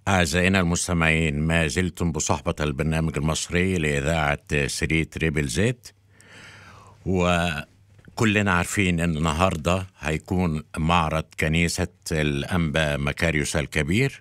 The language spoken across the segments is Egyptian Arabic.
أعزائنا المستمعين ما زلتم بصحبة البرنامج المصري لإذاعة سري تريبل زيت وكلنا عارفين أن النهاردة هيكون معرض كنيسة الأنبا مكاريوس الكبير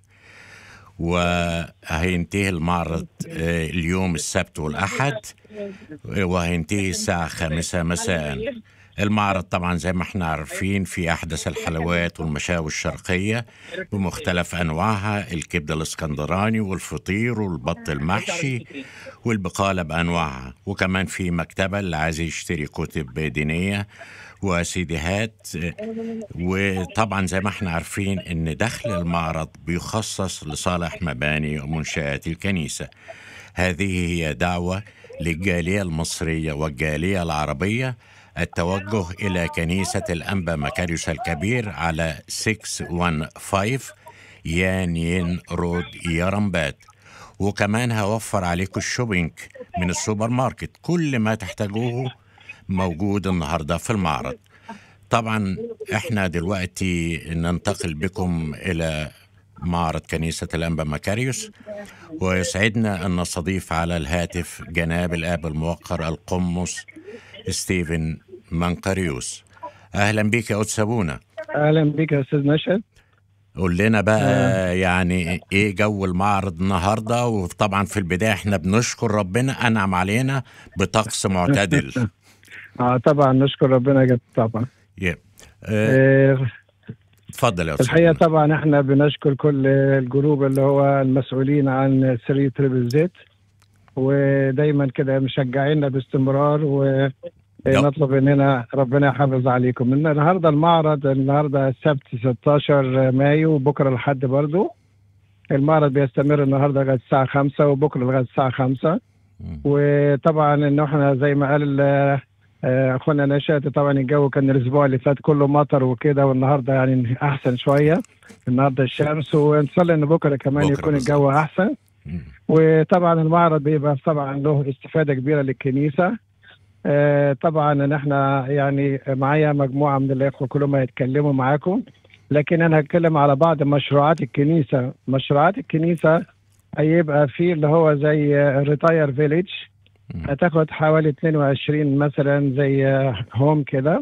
وهينتهي المعرض آه، اليوم السبت والأحد وهينتهي الساعة خامسة مساء المعرض طبعا زي ما احنا عارفين في أحدث الحلويات والمشاوي الشرقية بمختلف أنواعها الكبدة الاسكندراني والفطير والبط المحشي والبقالة بأنواعها وكمان في مكتبة اللي عايز يشتري كتب دينية وسيديهات وطبعا زي ما احنا عارفين ان دخل المعرض بيخصص لصالح مباني ومنشآت الكنيسة هذه هي دعوة للجالية المصرية والجالية العربية التوجه إلى كنيسة الأنبا مكاريوس الكبير على 615 يانين رود يرمبات وكمان هوفر عليكم الشوبينج من السوبر ماركت كل ما تحتاجوه موجود النهاردة في المعرض طبعا احنا دلوقتي ننتقل بكم إلى معرض كنيسة الأنبا مكاريوس ويسعدنا أن نستضيف على الهاتف جناب الآب الموقر القمص ستيفن منقريوس أهلا بك يا قدس أبونا اهلا بك يا استاذ نشأت قول لنا بقى يعني ايه جو المعرض النهارده وطبعا في البدايه احنا بنشكر ربنا انعم علينا بطقس معتدل اه طبعا نشكر ربنا جد طبعا يب. آه، آه اتفضل يا استاذ الحقيقه أبونا. طبعا احنا بنشكر كل الجروب اللي هو المسؤولين عن سري تريبل زيت ودايما كده مشجعينا باستمرار ونطلب اننا ربنا يحافظ عليكم من النهارده المعرض النهارده السبت 16 مايو وبكره الحد برضو المعرض بيستمر النهارده لغايه الساعه 5 وبكره لغايه الساعه 5 مم. وطبعا ان احنا زي ما قال آه، آه، اخونا نشأت طبعا الجو كان الاسبوع اللي فات كله مطر وكده والنهارده يعني احسن شويه النهارده الشمس ونصلي ان بكره كمان بكرة يكون بالظبط. الجو احسن مم. وطبعا المعرض بيبقى طبعا له استفاده كبيره للكنيسه آه، طبعا ان احنا يعني معايا مجموعه من الاخوه كلهم هيتكلموا معاكم لكن انا هتكلم على بعض مشروعات الكنيسه مشروعات الكنيسه هيبقى في اللي هو زي ريتاير فيليج مم. هتاخد حوالي 22 مثلا زي هوم كده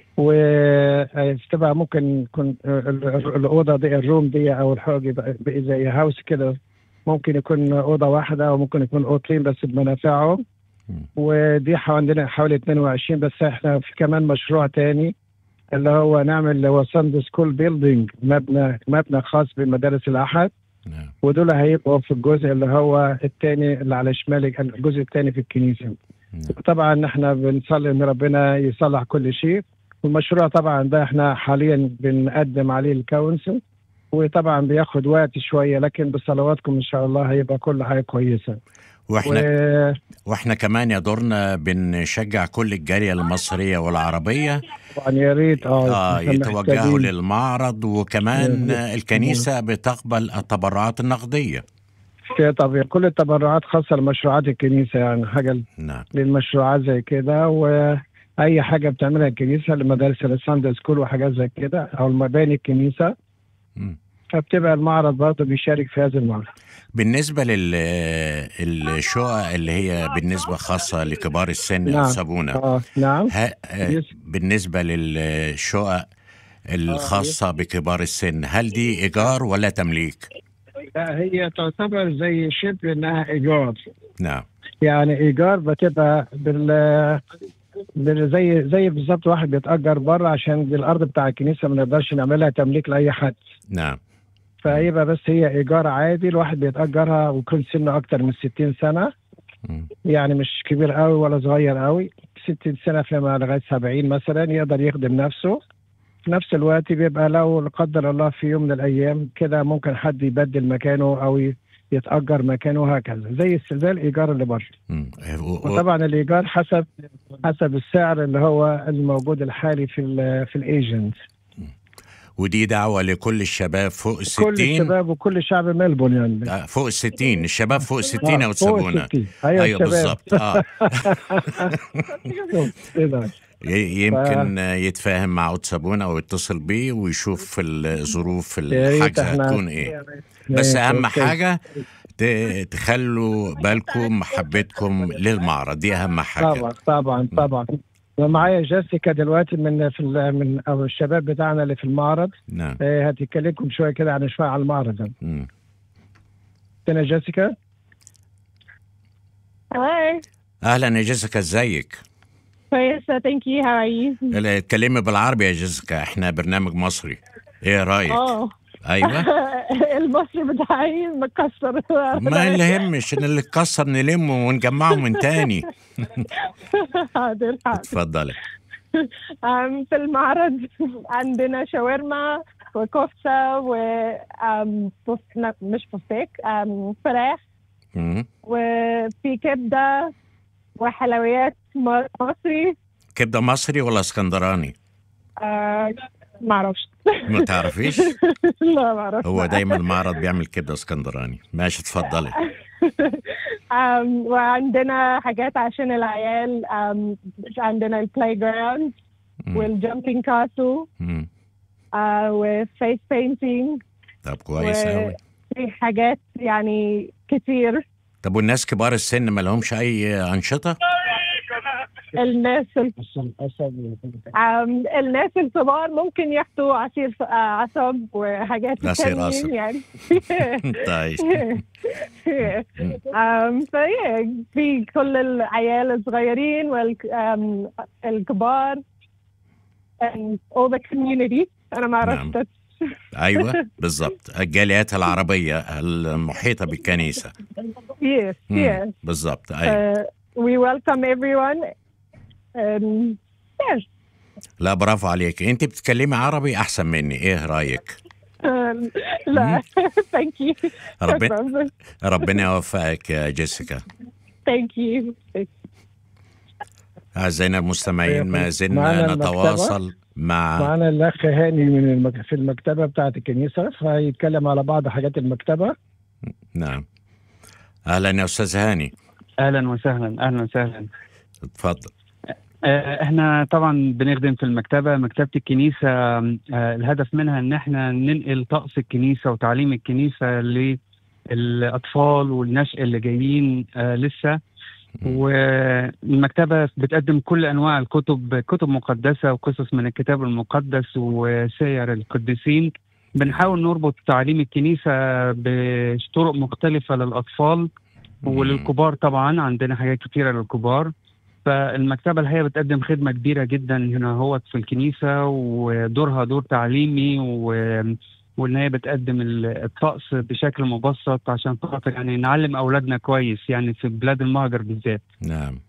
وتبقى ممكن يكون ال- ال- الاوضه دي الروم دي او الحوض يبقى بقى زي هاوس كده ممكن يكون اوضه واحده او ممكن يكون اوضتين بس بمنافعهم مم. ودي حو- عندنا حوالي 22 بس احنا في كمان مشروع تاني اللي هو نعمل اللي هو ساند سكول بيلدينج مبنى مبنى خاص بمدارس الاحد نعم. ودول هيبقوا في الجزء اللي هو الثاني اللي على شمال الجزء الثاني في الكنيسه نعم. طبعا احنا بنصلي ان ربنا يصلح كل شيء والمشروع طبعا ده احنا حاليا بنقدم عليه الكونسل وطبعا بياخد وقت شويه لكن بصلواتكم ان شاء الله هيبقى كل حاجه كويسه واحنا و... واحنا كمان يا دورنا بنشجع كل الجاليه المصريه والعربيه طبعا يا ريت اه اه إحنا يتوجهوا محتاجين. للمعرض وكمان يا ريت. الكنيسه بتقبل التبرعات النقديه في طبعا كل التبرعات خاصه لمشروعات الكنيسه يعني حاجه نعم للمشروعات زي كده واي حاجه بتعملها الكنيسه لمدارس الساندر سكول وحاجات زي كده او المباني الكنيسه مم. فبتبقى المعرض برضه بيشارك في هذا المعرض بالنسبه لل الشقق اللي هي بالنسبه خاصه لكبار السن يا نعم. سابونا اه نعم ها آه، يس. بالنسبه للشقق الخاصه بكبار السن هل دي ايجار ولا تمليك لا هي تعتبر زي شبه انها ايجار نعم يعني ايجار بتبقى بال بال- زي زي بالظبط واحد بيتاجر بره عشان دي الارض بتاع الكنيسه ما نقدرش نعملها تمليك لاي حد نعم فيبقى بس هي ايجار عادي الواحد بيتاجرها ويكون سنه اكتر من 60 سنه مم. يعني مش كبير قوي ولا صغير قوي 60 سنه فيما لغايه 70 مثلا يقدر يخدم نفسه في نفس الوقت بيبقى لو لا قدر الله في يوم من الايام كده ممكن حد يبدل مكانه او ي- يتاجر مكانه وهكذا زي زي الايجار اللي بره مم. و- و- وطبعا الايجار حسب حسب السعر اللي هو الموجود الحالي في ال في الايجنت ودي دعوه لكل الشباب فوق كل الستين الشباب وكل شعب ملبون يعني آه، فوق الستين الشباب فوق الستين يا آه، فوق وتسابونا الستين. ايوه, ايوه الشباب. بالظبط اه إيه ده؟ ي- يمكن يتفاهم مع أوتسابون أو يتصل بيه ويشوف الظروف يا ريت الحجز احنا هتكون إيه بس ماشي، أهم أوكي. حاجة ت- تخلوا بالكم محبتكم للمعرض دي أهم حاجة طبعا طبعا طبعا ومعايا جيسيكا دلوقتي من في ال- من او الشباب بتاعنا اللي في المعرض نعم آه، هتكلمكم شويه كده عن شويه على المعرض مم. تنا جيسيكا Hello. أهلا يا جيسيكا ازيك كويسة thank you how are you لا، اتكلمي بالعربي يا جيسيكا احنا برنامج مصري ايه رأيك اه ايوه المصري بتاعي مكسر ما اللي يهمش ان اللي اتكسر نلمه ونجمعه من تاني حاضر حاضر اتفضلي أم، في المعرض عندنا شاورما وكفتة و أم، بف... لا، مش بفتيك أم، فراخ مم. وفي كبدة وحلويات م- مصري كبده مصري ولا اسكندراني أه، معرفش ما تعرفيش لا معرفش هو دايما المعرض بيعمل كبده اسكندراني ماشي اتفضلي أم، وعندنا حاجات عشان العيال أم، عندنا البلاي جراوند مم. والجامبينج كاسل مم. وفيس بينتينج طب كويس و- قوي في حاجات يعني كتير طب والناس كبار السن ما لهمش اي انشطه الناس ال- أم، الناس الكبار ممكن ياخدوا عصير ف- آه، عصب وحاجات عصير تانيين قصب. يعني طيب أم، فهي في كل العيال الصغيرين والكبار and all the community انا ما نعم. عرفت ايوه بالظبط الجاليات العربيه المحيطه بالكنيسه yes مم. yes بالظبط ايوه Uh, we welcome everyone um, yes لا برافو عليك انت بتتكلمي عربي احسن مني ايه رايك um, لا thank you ربنا شكراً. ربنا يوفقك يا جيسيكا thank you أعزائنا المستمعين ما معنا زلنا المكتبة. نتواصل مع معانا الاخ هاني من المك... في المكتبه بتاعه الكنيسه فيتكلم على بعض حاجات المكتبه نعم أهلا يا أستاذ هاني اهلا وسهلا اهلا وسهلا اتفضل آه، احنا طبعا بنخدم في المكتبه مكتبه الكنيسه آه، الهدف منها ان احنا ننقل طقس الكنيسه وتعليم الكنيسه للاطفال والنشء اللي جايين آه، لسه والمكتبه بتقدم كل انواع الكتب كتب مقدسه وقصص من الكتاب المقدس وسير القديسين بنحاول نربط تعليم الكنيسه بطرق مختلفه للاطفال وللكبار طبعا عندنا حاجات كتيره للكبار فالمكتبه الحقيقه بتقدم خدمه كبيره جدا هنا هو في الكنيسه ودورها دور تعليمي و... وان هي بتقدم ال- الطقس بشكل مبسط عشان خاطر يعني نعلم اولادنا كويس يعني في بلاد المهجر بالذات نعم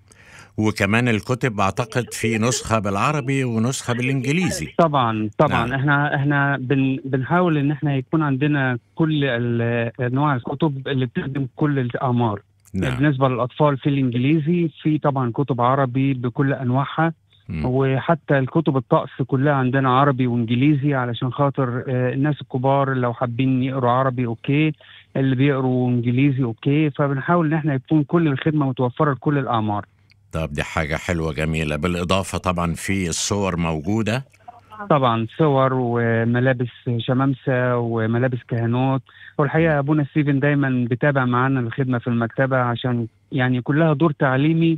وكمان الكتب أعتقد في نسخة بالعربي ونسخة بالإنجليزي طبعا طبعا نعم. احنا احنا بن بنحاول ان احنا يكون عندنا كل ال- انواع الكتب اللي بتخدم كل الاعمار نعم بالنسبه للاطفال في الانجليزي في طبعا كتب عربي بكل انواعها مم. وحتى الكتب الطقس كلها عندنا عربي وانجليزي علشان خاطر آه، الناس الكبار لو حابين يقروا عربي اوكي اللي بيقروا انجليزي اوكي فبنحاول ان احنا يكون كل الخدمه متوفره لكل الاعمار طب دي حاجة حلوة جميلة بالإضافة طبعا في الصور موجودة طبعا صور وملابس شمامسه وملابس كهنوت والحقيقه ابونا ستيفن دايما بيتابع معانا الخدمه في المكتبه عشان يعني كلها دور تعليمي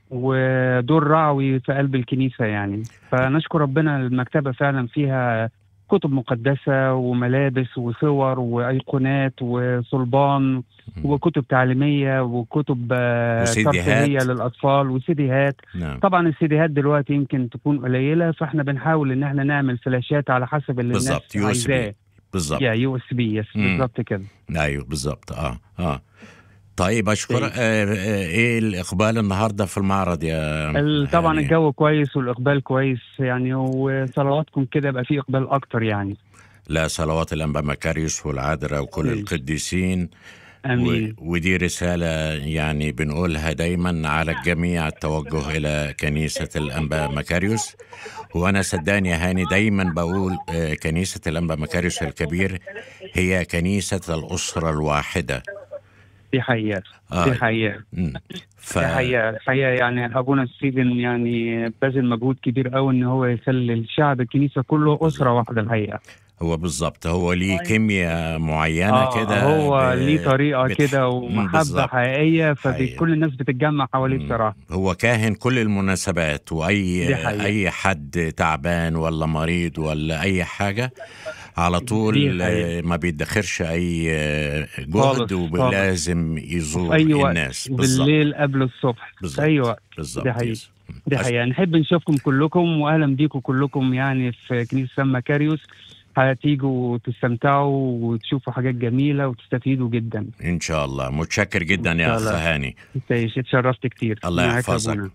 ودور رعوي في قلب الكنيسه يعني فنشكر ربنا المكتبه فعلا فيها كتب مقدسه وملابس وصور وايقونات وصلبان وكتب تعليميه وكتب آه، وسيديهات. ترفيهيه للاطفال وسيديهات نعم طبعا السيديهات دلوقتي يمكن تكون قليله فاحنا بنحاول ان احنا نعمل فلاشات على حسب اللي بالظبط الناس يو اس بي عايزاه بالظبط يا يو اس بي يس مم. بالظبط كده ايوه بالظبط اه اه طيب اشكر طيب. آه آه ايه الاقبال النهارده في المعرض يا ال- طبعا هاني؟ الجو كويس والاقبال كويس يعني وصلواتكم كده يبقى في اقبال اكتر يعني لا صلوات الانبا مكاريوس والعذراء وكل آمين. القديسين امين و... ودي رسالة يعني بنقولها دايما على الجميع التوجه إلى كنيسة الأنبا مكاريوس وأنا صدقني يا هاني دايما بقول آه، كنيسة الأنبا مكاريوس الكبير هي كنيسة الأسرة الواحدة دي حقيقه دي آه. حقيقه مم. ف... دي حقيقه الحقيقه يعني ابونا ستيفن يعني بذل مجهود كبير قوي ان هو يخلي الشعب الكنيسه كله اسره واحده الحقيقه هو بالظبط هو ليه كيمياء معينة آه كده هو ب- ليه طريقه بتح- كده مم، ومحبه بالظبط. حقيقيه حقيقة. فكل الناس بتتجمع حواليه مم. بصراحه هو كاهن كل المناسبات واي دي حقيقة. اي حد تعبان ولا مريض ولا اي حاجه على طول دي حقيقة. آه، ما بيدخرش اي آه، خالص، جهد خالص. ولازم يزور في أي وقت. الناس بالظبط بالليل قبل الصبح في بالظبط. اي وقت بالظبط دي حقيقة. يس. دي أش- حقيقة نحب نشوفكم كلكم وأهلا بيكم كلكم يعني في كنيسة سان مكاريوس هتيجوا وتستمتعوا وتشوفوا حاجات جميلة وتستفيدوا جدا ان شاء الله متشكر جدا إن يا شاء اخ الله. هاني تعيش اتشرفت كتير الله معاك يحفظك. أبونا.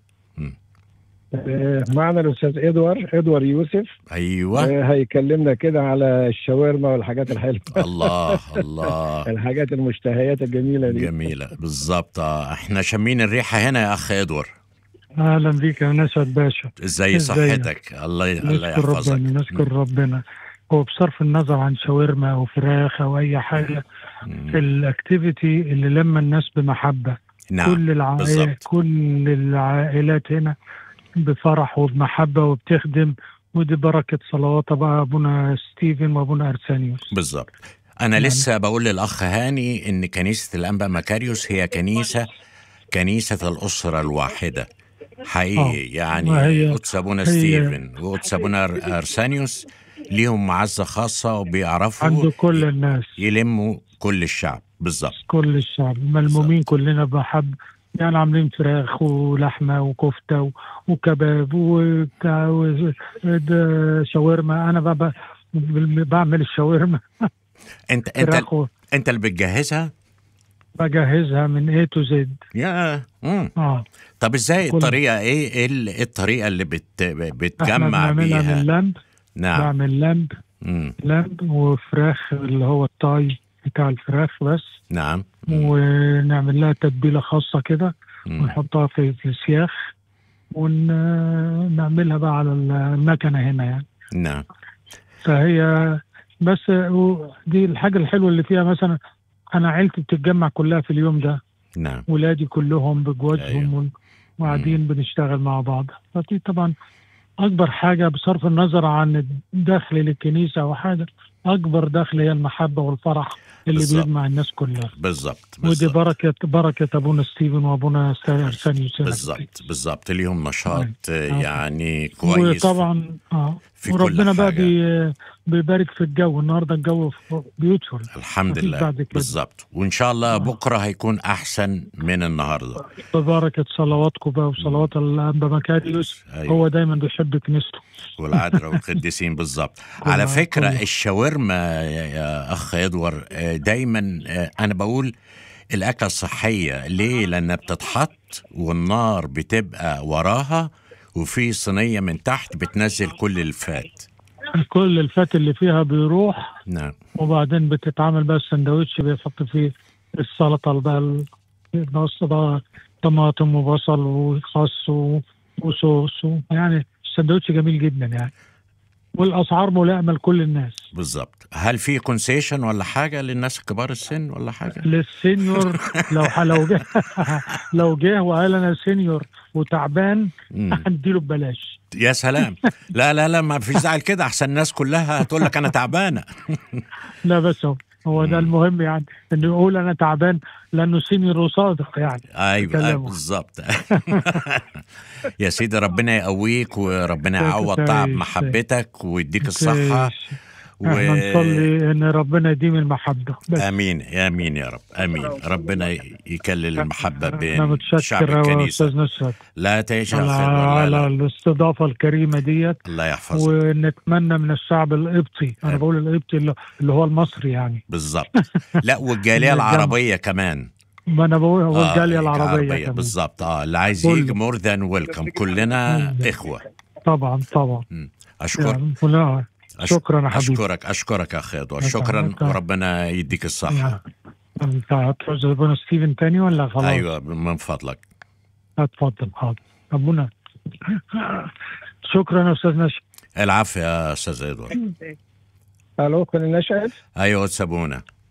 آه، معنا الاستاذ ادوار ادوار يوسف ايوه آه، هيكلمنا كده على الشاورما والحاجات الحلوه الله الله الحاجات المشتهيات الجميله دي جميله بالظبط آه، احنا شامين الريحه هنا يا اخ ادوار اهلا بيك يا نسعد باشا ازاي إزيك؟ صحتك الله الله نشكر يحفظك ربنا نشكر ربنا هو بصرف النظر عن شاورما او فراخ او اي حاجه مم. الاكتيفيتي اللي لما الناس بمحبه نعم كل العائلات بالظبط. كل العائلات هنا بفرح وبمحبه وبتخدم ودي بركه صلوات بقى ابونا ستيفن وابونا ارسانيوس بالظبط انا نعم. لسه بقول للاخ هاني ان كنيسه الانبا مكاريوس هي كنيسه كنيسه الاسره الواحده حقيقي يعني وهي- قدس ابونا هي- ستيفن وقدس ابونا أر- ارسانيوس ليهم معزه خاصه عند وبيعرفوا كل الناس يلموا كل الشعب بالظبط كل الشعب ملمومين كلنا بحب يعني عاملين فراخ ولحمه وكفته و- وكباب وبتاع و- ده شاورما انا بقى ب- بعمل الشاورما انت انت فراخ و- انت اللي بتجهزها بجهزها من اي تو زد يا مم. اه طب ازاي كل- الطريقه ايه ايه ال- إيه الطريقه اللي بت احنا بتجمع بنعملها بيها من لمب نعم بعمل لمب مم. لمب وفراخ اللي هو الطاي بتاع الفراخ بس نعم مم. ونعمل لها تتبيله خاصه كده مم. ونحطها في في السياخ ونعملها بقى على المكنه هنا يعني نعم فهي بس و- دي الحاجه الحلوه اللي فيها مثلا انا عيلتي بتتجمع كلها في اليوم ده نعم ولادي كلهم بجوازهم أيوة. وقاعدين بنشتغل مع بعض فدي طبعا اكبر حاجه بصرف النظر عن الدخل للكنيسه او حاجه اكبر دخل هي المحبه والفرح اللي بالظبط. بيجمع الناس كلها بالظبط ودي بالظبط بركه بركه ابونا ستيفن وابونا ارسانيوس بالظبط بالظبط ليهم نشاط آه. يعني كويس وطبعا اه في كل وربنا بقى حاجة. بي بيبارك في الجو النهارده الجو بيوتفول الحمد مفيش لله بعد كده. بالظبط وان شاء الله آه. بكره هيكون احسن من النهارده ببركه صلواتكم بقى وصلوات الانبا مكاريوس أيوة. هو دايما بيحب كنيسته والعذراء والقديسين بالظبط على كله- فكره كله. الشاورما يا- يا اخ ادوار آه، دايما آه، انا بقول الاكله الصحيه ليه لانها بتتحط والنار بتبقى وراها وفي صينيه من تحت بتنزل كل الفات كل الفات اللي فيها بيروح نعم وبعدين بتتعمل بقى السندوتش بيحط فيه السلطه بقى ال- النص بقى طماطم وبصل وخس و- وصوص و- يعني السندوتش جميل جدا يعني والاسعار ملائمه لكل الناس بالظبط هل في كونسيشن ولا حاجه للناس كبار السن ولا حاجه للسينيور لو ح- لو جه لو جه وقال انا سينيور وتعبان مم. هنديله ببلاش يا سلام لا لا لا ما فيش زعل كده احسن الناس كلها هتقول لك انا تعبانه لا بس هو هو ده مم. المهم يعني انه يقول انا تعبان لانه سينيور وصادق يعني ايوه أيوة كلامه. بالظبط يا سيدي ربنا يقويك وربنا يعوض تعب تعيش. محبتك ويديك الصحه احنا نصلي ان ربنا يديم المحبه بس امين امين يا رب امين ربنا يكلل المحبه انا بين شعب متشكر يا الكنيسه استاذ نصرت لا تعيش على, على خير والله على لا. الاستضافه الكريمه ديت الله يحفظك ونتمنى من الشعب القبطي انا آمين. بقول القبطي اللي اللي هو المصري يعني بالظبط لا والجاليه الجمع. العربيه كمان ما انا بقول هو آه، الجاليه العربيه كمان. بالظبط اه اللي عايز كله. يجي مور ذان ويلكم كلنا كله. اخوه طبعا طبعا اشكر يعني كلها أش- شكرا يا حبيبي اشكرك اشكرك يا اخي ادوار أنت- شكرا أنت- وربنا يديك الصحه انت هتعوز ابونا ستيفن تاني ولا خلاص؟ ايوه من فضلك اتفضل حاضر ابونا شكرا يا استاذ نشا العفو يا استاذ ادوار الو كنا نشأت ايوه تسابونا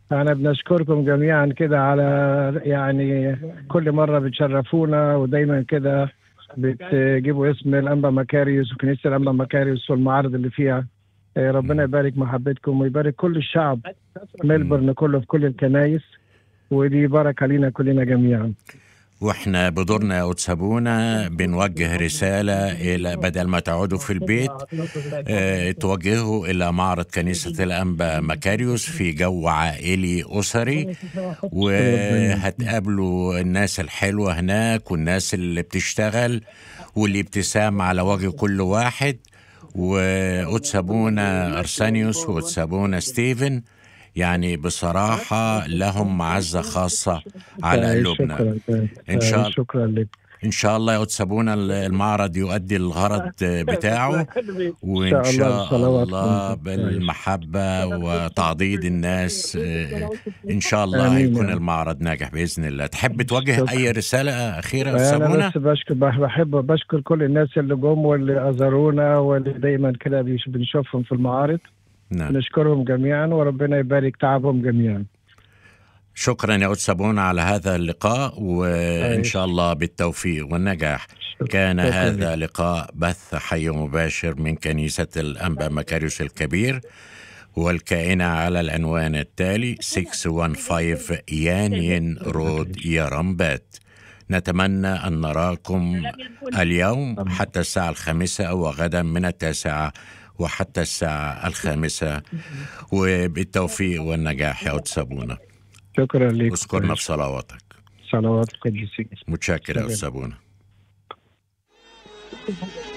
احنا بنشكركم جميعا كده على يعني كل مرة بتشرفونا ودايما كده بتجيبوا اسم الأنبا مكاريوس وكنيسة الأنبا مكاريوس والمعارض اللي فيها آه، ربنا يبارك محبتكم ويبارك كل الشعب ملبورن كله في كل الكنايس ودي بركة لينا كلنا جميعا واحنا بدورنا يا أتسابونا بنوجه رسالة إلى بدل ما تقعدوا في البيت اه توجهوا إلى معرض كنيسة الأنبا مكاريوس في جو عائلي أسري وهتقابلوا الناس الحلوة هناك والناس اللي بتشتغل واللي ابتسام على وجه كل واحد وأتسابونا أرسانيوس وأتسابونا ستيفن يعني بصراحة لهم معزة خاصة على آه، قلوبنا شكرا إن شاء آه، الله. شكرا لك إن شاء الله يا أتسابونا المعرض يؤدي الغرض بتاعه وإن إن شاء الله شاء بصلواتكم. الله بالمحبة وتعضيد الناس آه، إن شاء الله آمين يا هيكون رب. المعرض ناجح بإذن الله تحب توجه شكرا. أي رسالة أخيرة يا انا أتسابونا بس بشكر بحب بشكر كل الناس اللي جم واللي ازارونا واللي دايما كده بيش- بنشوفهم في المعارض نعم نشكرهم جميعا وربنا يبارك تعبهم جميعا شكرا يا أتسابونا على هذا اللقاء وإن أي. شاء الله بالتوفيق والنجاح شكرا. كان شكرا هذا لك. لقاء بث حي مباشر من كنيسة الأنبا مكاريوس الكبير والكائنة على العنوان التالي 615 يانين رود يرمبات نتمنى أن نراكم اليوم حتى الساعة الخامسة وغدا من التاسعة وحتى الساعة الخامسة وبالتوفيق والنجاح يا أتسابونا شكرا لك اذكرنا بصلواتك صلوات القديسين متشكر يا شكراً. أستاذ